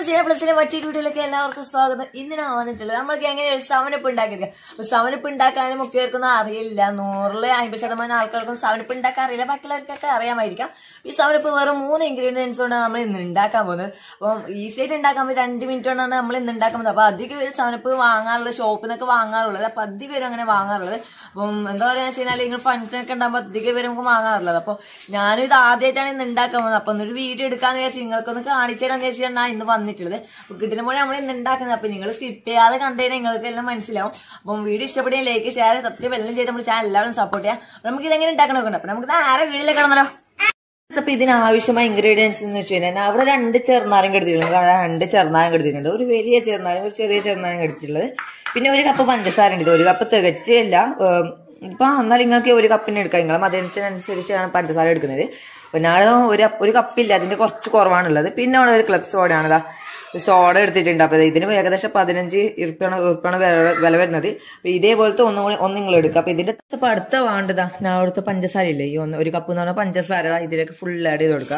cinema പ്ലസിനെ മറ്റൊരു വീഡിയോയിലേക്ക് എല്ലാവർക്കും സ്വാഗതം ഇന്ന് ഞാൻ വന്നിട്ടുള്ളത് നമ്മൾക്ക് എങ്ങനെ ഒരു സവനപ്പ് ഉണ്ടാക്കിയെടുക്കാം അപ്പൊ സവനപ്പ് ഉണ്ടാക്കാനും മുഖ്യവർക്കൊന്നും അറിയില്ല നൂറില് അമ്പത് ശതമാനം ആൾക്കാർക്കും സവനപ്പ് ഉണ്ടാക്കാൻ അറിയില്ല ബാക്കിയുള്ളവർക്കൊക്കെ അറിയാമായിരിക്കാം ഈ സവനപ്പ് വെറും മൂന്ന് ഇൻഗ്രീഡിയൻസ് കൊണ്ടാണ് നമ്മൾ ഇന്ന് ഉണ്ടാക്കാൻ പോകുന്നത് അപ്പം ഈസി ആയിട്ട് ഉണ്ടാക്കാൻ പറ്റും രണ്ട് മിനിറ്റ് കൊണ്ടാണ് നമ്മൾ ഇന്ന് ഉണ്ടാക്കാൻ പോകുന്നത് അപ്പൊ അധികം പേര് സവനപ്പ് വാങ്ങാറുള്ളത് ഷോപ്പിൽ നിന്നൊക്കെ വാങ്ങാറുള്ളത് അപ്പൊ അധികം പേരും അങ്ങനെ വാങ്ങാറുള്ളത് അപ്പം എന്താ പറയാ വെച്ച് കഴിഞ്ഞാൽ ഇങ്ങനെ ഫംഗ്ഷൻ ഒക്കെ ഉണ്ടാകുമ്പോൾ അധികം പേര് നമുക്ക് വാങ്ങാറുള്ളത് അപ്പൊ ഞാനും ഇത് ആദ്യമായിട്ടാണ് ഇന്ന് ഉണ്ടാക്കാൻ പോകുന്നത് അപ്പൊ ഒരു വീഡിയോ എടുക്കാന്ന് വിചാരിച്ചു നിങ്ങൾക്കൊന്ന് കാണിച്ചു തരാന്ന് വിചാരിച്ചാൽ ഞാൻ ഇന്ന് വന്നിട്ടുള്ളത് അപ്പൊ കിട്ടുന്ന പോലെ നമ്മൾ ഇന്ന് ഉണ്ടാക്കുന്നത് അപ്പൊ നിങ്ങൾ സ്കിപ്പ് ചെയ്യാതെ കണ്ടുകഴിഞ്ഞാൽ നിങ്ങൾക്ക് എല്ലാം മനസ്സിലാവും അപ്പം വീഡിയോ ഇഷ്ടപ്പെടുകയും ലൈക്ക് ഷെയർ സബ്സ്ക്രൈബ് എല്ലാം ചെയ്ത് നമ്മുടെ ചാനൽ എല്ലാവരും സപ്പോർട്ട് ചെയ്യാം അപ്പൊ നമുക്ക് ഇതെങ്ങനെ ഉണ്ടാക്കണം നോക്കണ്ട അപ്പൊ നമുക്ക് ആരെ വീഡിയോയിലേക്ക് കിടന്നല്ലോ അപ്പൊ ഇതിന് ആവശ്യമായ ഇൻഗ്രീഡിയൻസ് എന്ന് വെച്ച് കഴിഞ്ഞാൽ അവിടെ രണ്ട് ചെറുനാരങ്ങ എടുത്തിട്ടുണ്ട് അവിടെ രണ്ട് ചെറുനാരങ്ങ എടുത്തിട്ടുണ്ട് ഒരു വലിയ ചെറുനാരങ്ങ ഒരു ചെറിയ ചെറുനാരങ്ങ എടുത്തിട്ടുള്ളത് പിന്നെ ഒരു കപ്പ് പഞ്ചസാര ഉണ്ട് ഇത് ഒരു കപ്പ് തികച്ചില്ല ഇപ്പൊ എന്നാൽ നിങ്ങൾക്ക് ഒരു കപ്പിന് എടുക്കാം നിങ്ങൾ മധുരത്തിനനുസരിച്ചാണ് പഞ്ചസാര എടുക്കുന്നത് അപ്പൊ ഞാൻ ഒരു ഒരു കപ്പില്ല അതിന്റെ കുറച്ച് കുറവാണുള്ളത് പിന്നെ അവിടെ ഒരു ക്ലബ് സോഡയാണ് ഇതാ സോഡ എടുത്തിട്ടുണ്ട് അപ്പൊ ഇതിന് ഏകദേശം പതിനഞ്ച് ഇറുപ്പാണ് ഇറുപ്പാണ് വില വരുന്നത് അപ്പൊ ഇതേപോലത്തെ ഒന്നും കൂടി ഒന്ന് നിങ്ങൾ എടുക്കുക അപ്പൊ ഇതിന്റെ ഇപ്പൊ അടുത്ത വേണ്ടതാ ഞാൻ അവിടുത്തെ പഞ്ചസാര ഇല്ലേ ഈ ഒന്ന് ഒരു കപ്പ് എന്ന് പറഞ്ഞാൽ പഞ്ചസാര ദാ ഇതിലേക്ക് ഫുൾ ആഡ് ചെയ്ത് കൊടുക്കാം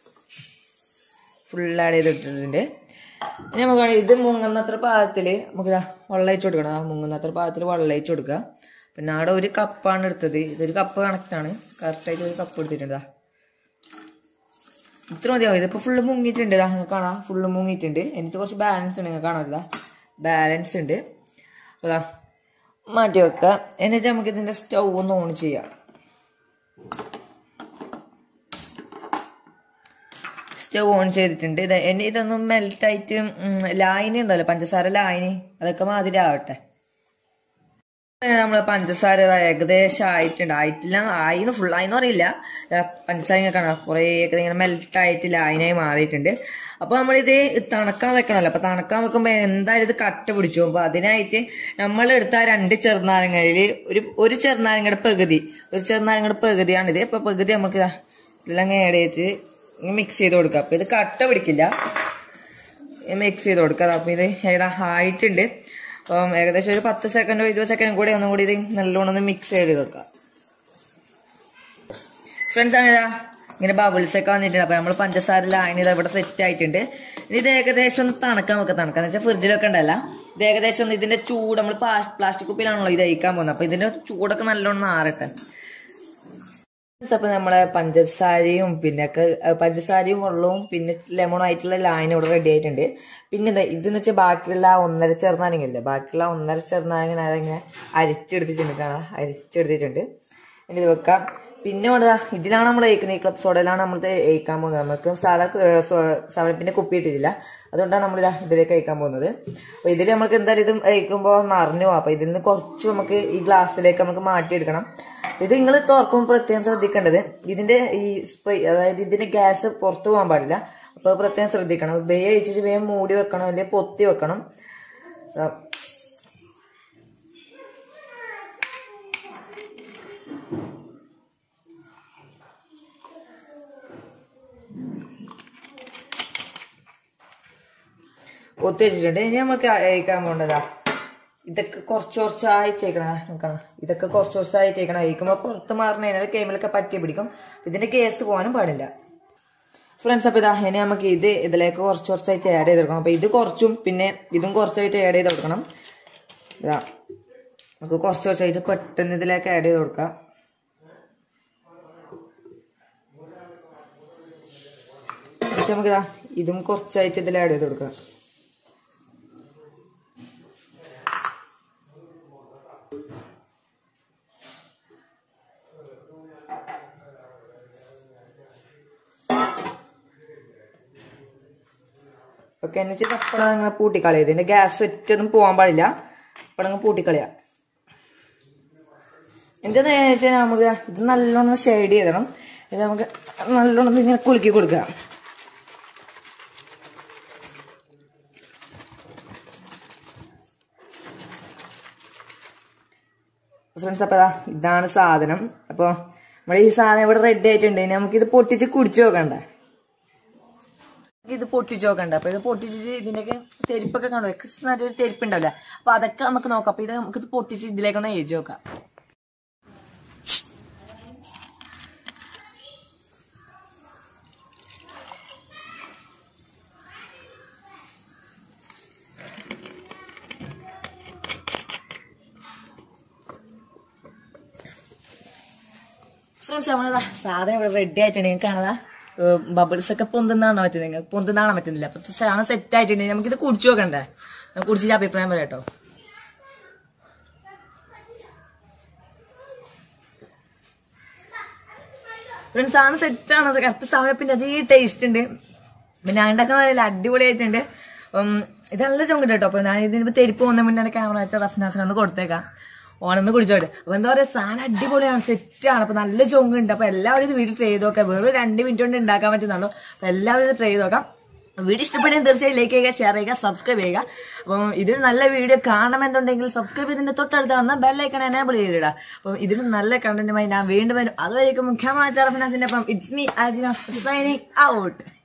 ഫുൾ ആഡ് ചെയ്തിട്ടുണ്ട് ഇനി നമുക്ക് വേണമെങ്കിൽ ഇത് മുങ്ങുന്നത്ര പാകത്തില് നമുക്ക് ഇതാ വെള്ളം ഒഴിച്ച് കൊടുക്കണം ആ മുങ്ങുന്നത്ര പാകത്തിൽ വെള്ളം ഒഴിച്ച് കൊടുക്കുക പിന്നെ അവിടെ ഒരു കപ്പാണ് എടുത്തത് ഇതൊരു കപ്പ് കണക്റ്റാണ് കറക്റ്റായിട്ട് ഒരു കപ്പ് എടുത്തിട്ടുണ്ട് ദാ ഇത്ര മതിയാവും ഇതിപ്പോ ഫുള്ള് മുങ്ങിയിട്ടുണ്ട് ഇതാ നിങ്ങൾക്ക് കാണാം ഫുള്ള് മുങ്ങിയിട്ടുണ്ട് എനിക്ക് കുറച്ച് ബാലൻസ് ഉണ്ട് നിങ്ങൾക്ക് കാണാം ഇതാ ബാലൻസ് ഉണ്ട് അതാ മാറ്റി വെക്കുക എന്നിട്ട് നമുക്ക് ഇതിന്റെ സ്റ്റൗ ഒന്ന് ഓൺ ചെയ്യാം സ്റ്റൗ ഓൺ ചെയ്തിട്ടുണ്ട് ഇത് എന്നെ ഇതൊന്നും മെൽറ്റായിട്ട് ലായനി ഉണ്ടല്ലോ പഞ്ചസാര ലായനി അതൊക്കെ മാതിരി ആവട്ടെ നമ്മള് പഞ്ചസാര ഇതാ ഏകദേശം ആയിട്ടുണ്ട് ആയിട്ടില്ല ആയിന്ന് ഫുൾ ആയിന്ന് അറിയില്ല പഞ്ചസാര ഇങ്ങനെ കാണാം കുറെ ഇങ്ങനെ മെൽറ്റ് ആയിട്ട് ലായനായി മാറിയിട്ടുണ്ട് അപ്പൊ നമ്മളിത് തണുക്കാൻ വെക്കണല്ലോ അപ്പൊ തണുക്കാൻ വെക്കുമ്പോ എന്തായാലും ഇത് കട്ട പിടിച്ചു അപ്പൊ അതിനായിട്ട് നമ്മൾ എടുത്ത ആ രണ്ട് ചെറുനാരങ്ങയില് ഒരു ഒരു ചെറുനാരങ്ങയുടെ പകുതി ഒരു ചെറുനാരങ്ങയുടെ പകുതിയാണിത് അപ്പൊ പകുതി നമുക്ക് ഇതെല്ലാം ആഡ് ചെയ്തിട്ട് മിക്സ് ചെയ്ത് കൊടുക്കുക അപ്പൊ ഇത് കട്ട പിടിക്കില്ല മിക്സ് ചെയ്ത് കൊടുക്കുക അപ്പൊ ഇത് ഏതാ ആയിട്ടുണ്ട് അപ്പം ഏകദേശം ഒരു പത്ത് സെക്കൻഡോ ഇരുപത് സെക്കൻഡോ കൂടി ഒന്നും കൂടി ഇത് നല്ലോണം ഒന്ന് മിക്സ് ചെയ്ത് കൊടുക്കുക ഫ്രണ്ട്സ് അങ്ങനെതാ ഇങ്ങനെ ബബിൾസ് ഒക്കെ വന്നിട്ടുണ്ട് അപ്പൊ നമ്മൾ പഞ്ചസാര ലായനി ഇത് ഇവിടെ സെറ്റ് ആയിട്ടുണ്ട് ഇനി ഇത് ഏകദേശം ഒന്ന് തണുക്കാൻ വെക്കുക തണുക്കാന്ന് വെച്ചാൽ ഫ്രിഡ്ജിലൊക്കെ ഉണ്ടല്ല ഇത് ഏകദേശം ഒന്ന് ഇതിന്റെ ചൂട് നമ്മൾ പ്ലാസ്റ്റിക് കുപ്പിയിലാണല്ലോ ഇത് അയക്കാൻ പോകുന്നത് അപ്പൊ ഇതിന്റെ ചൂടൊക്കെ നല്ലോണം മാറട്ടെ അപ്പൊ നമ്മളെ പഞ്ചസാരയും പിന്നെ പഞ്ചസാരയും വെള്ളവും പിന്നെ ലെമണും ആയിട്ടുള്ള ലൈൻ ഇവിടെ റെഡി ആയിട്ടുണ്ട് പിന്നെ എന്താ ഇതെന്ന് വെച്ചാൽ ബാക്കിയുള്ള ആ ഒന്നര ചെറുനാരങ്ങല്ലേ ബാക്കിയുള്ള ഒന്നര ചെറുനാരങ്ങ അതിങ്ങനെ അരിച്ചെടുത്തിട്ടുണ്ട് കാണാം അരിച്ചെടുത്തിട്ടുണ്ട് ഇനി ഇത് വെക്കാം പിന്നെ ഇവിടെ ഇതിലാണ് നമ്മൾ ഏക്കുന്നത് ഈ ക്ലബ് സോഡയിലാണ് നമ്മൾ ഏക്കാൻ പോകുന്നത് നമുക്ക് സാധാ സവനപ്പിന്റെ കുപ്പി ഇട്ടിട്ടില്ല അതുകൊണ്ടാണ് നമ്മൾ ഇതാ ഇതിലേക്ക് അയക്കാൻ പോകുന്നത് അപ്പൊ ഇതിൽ നമുക്ക് എന്തായാലും ഇത് അയക്കുമ്പോൾ നിറഞ്ഞു പോകും അപ്പൊ ഇതിൽ നിന്ന് കുറച്ച് നമുക്ക് ഈ ഗ്ലാസ്സിലേക്ക് നമുക്ക് മാറ്റിയെടുക്കണം ഇത് നിങ്ങൾ തുറക്കുമ്പോൾ പ്രത്യേകം ശ്രദ്ധിക്കേണ്ടത് ഇതിന്റെ ഈ സ്പ്രേ അതായത് ഇതിന്റെ ഗ്യാസ് പുറത്തു പോകാൻ പാടില്ല അപ്പൊ പ്രത്യേകം ശ്രദ്ധിക്കണം ബേ അയച്ചിട്ട് വേഗം മൂടി വെക്കണം അല്ലെങ്കിൽ പൊത്തി വെക്കണം ഒത്തു വെച്ചിട്ടുണ്ട് ഇനി നമുക്ക് അയക്കാൻ പോണ്ടതാ ഇതൊക്കെ കുറച്ച് കുറച്ചായി തേക്കണം നിൽക്കണം ഇതൊക്കെ കുറച്ച് കുറച്ചായി തേക്കണം അയക്കുമ്പോൾ പുറത്ത് മാറുന്ന കഴിഞ്ഞാൽ കേമിലൊക്കെ പറ്റി പിടിക്കും ഇതിന്റെ കേസ് പോകാനും പാടില്ല ഫ്രണ്ട്സ് അപ്പൊ ഇതാ ഇനി നമുക്ക് ഇത് ഇതിലേക്ക് കുറച്ച് കുറച്ചായിട്ട് ആഡ് ചെയ്ത് കൊടുക്കണം അപ്പൊ ഇത് കുറച്ചും പിന്നെ ഇതും കുറച്ചായിട്ട് ആഡ് ചെയ്ത് കൊടുക്കണം ഇതാ നമുക്ക് കുറച്ച് കുറച്ചായിട്ട് പെട്ടെന്ന് ഇതിലേക്ക് ആഡ് ചെയ്ത് കൊടുക്കാം നമുക്ക് ഇതാ ഇതും കുറച്ചായിട്ട് ഇതിൽ ആഡ് ചെയ്ത് കൊടുക്കാം ഓക്കെ എന്നിട്ട് അപ്പോഴാണ് നിങ്ങൾ പൂട്ടിക്കളയത് ഇതിന്റെ ഗ്യാസ് ഒറ്റൊന്നും പോകാൻ പാടില്ല അപ്പോഴങ്ങ് പൂട്ടിക്കളയാ എന്താന്ന് വെച്ചാൽ നമുക്ക് ഇത് നല്ലോണം ഷെയ്ഡ് ചെയ്തണം ഇത് നമുക്ക് നല്ലോണം ഇങ്ങനെ കുലുക്കി കൊടുക്കുക ഫ്രണ്ട്സ് അപ്പൊ ഇതാണ് സാധനം അപ്പൊ നമ്മുടെ ഈ സാധനം ഇവിടെ റെഡി ആയിട്ടുണ്ട് ഇനി നമുക്ക് ഇത് പൊട്ടിച്ച് കുടിച്ചു നോക്കണ്ടേ ഇത് പൊട്ടിച്ച് നോക്കണ്ട അപ്പൊ ഇത് പൊട്ടിച്ചിട്ട് ഇതിന്റെയൊക്കെ തെരിപ്പൊക്കെ കാണുമോ നല്ലൊരു തെരിപ്പ് ഉണ്ടാവില്ല അപ്പൊ അതൊക്കെ നമുക്ക് നോക്കാം അപ്പൊ ഇത് നമുക്ക് ഇത് പൊട്ടിച്ച് ഇതിലേക്കൊന്ന് എഴുതി നോക്കാം ഫ്രണ്ട്സ് നമ്മളതാ സാധനം ഇവിടെ റെഡി ആയിട്ടുണ്ട് നിങ്ങൾക്ക് കാണാതാ ബബിൾസ് ഒക്കെ പൊന്തുന്നാണോ പറ്റുന്നത് നിങ്ങൾക്ക് പൊന്തുന്നാണോ പറ്റുന്നില്ല അപ്പൊ സാധനം സെറ്റ് ആയിട്ടുണ്ട് നമുക്കിത് കുടിച്ചു നോക്കണ്ടേ നമുക്ക് കുടിച്ചിട്ട് അഭിപ്രായം പറയാം കേട്ടോ ഫ്രണ്ട്സ് സാധനം സെറ്റ് ആണ് കറക്റ്റ് സാധനം പിന്നെ അതേ ടേസ്റ്റ് ഉണ്ട് പിന്നെ ഞാൻ ഉണ്ടാക്കാൻ പറയില്ല അടിപൊളിയായിട്ടുണ്ട് ഉം, ഇത് നല്ല ചുണ്ട് കേട്ടോ അപ്പൊ ഞാൻ ഇതിന് തെരിപ്പ് പോകുന്ന മുന്നേ ക്യാമറ വെച്ച റഫ്നാസിനെ ഒന്ന് കൊടുത്തേക്കാം ഓണൊന്ന് കുടിച്ചോട്ടെ അപ്പൊ എന്താ പറയാ സാധനം അടിപൊളിയാണ് സെറ്റാണ് അപ്പൊ നല്ല ചുങ്കുണ്ട് അപ്പൊ എല്ലാവരും ഇത് വീട്ടിൽ ട്രൈ ചെയ്ത് നോക്കാം വെറും രണ്ട് മിനിറ്റ് കൊണ്ട് ഉണ്ടാക്കാൻ പറ്റുന്നുള്ളൂ അപ്പൊ എല്ലാവരും ഇത് ട്രൈ ചെയ്ത് നോക്കാം വീഡിയോ ഇഷ്ടപ്പെടുകയും തീർച്ചയായും ലൈക്ക് ചെയ്യുക ഷെയർ ചെയ്യുക സബ്സ്ക്രൈബ് ചെയ്യുക അപ്പം ഇതിൽ നല്ല വീഡിയോ കാണണമെന്നുണ്ടെങ്കിൽ സബ്സ്ക്രൈബ് ചെയ്തതിന്റെ തൊട്ടടുത്ത് വന്ന ബെല്ലൈക്കൺ എനേബിൾ ചെയ്തിടുക അപ്പം ഇതിൽ നല്ല കണ്ടന്റുമായി ഞാൻ വീണ്ടും വരും അതുവരേക്കും മുഖ്യമായ ചറഫിനാസിന്റെ അപ്പം it's me Ajina signing out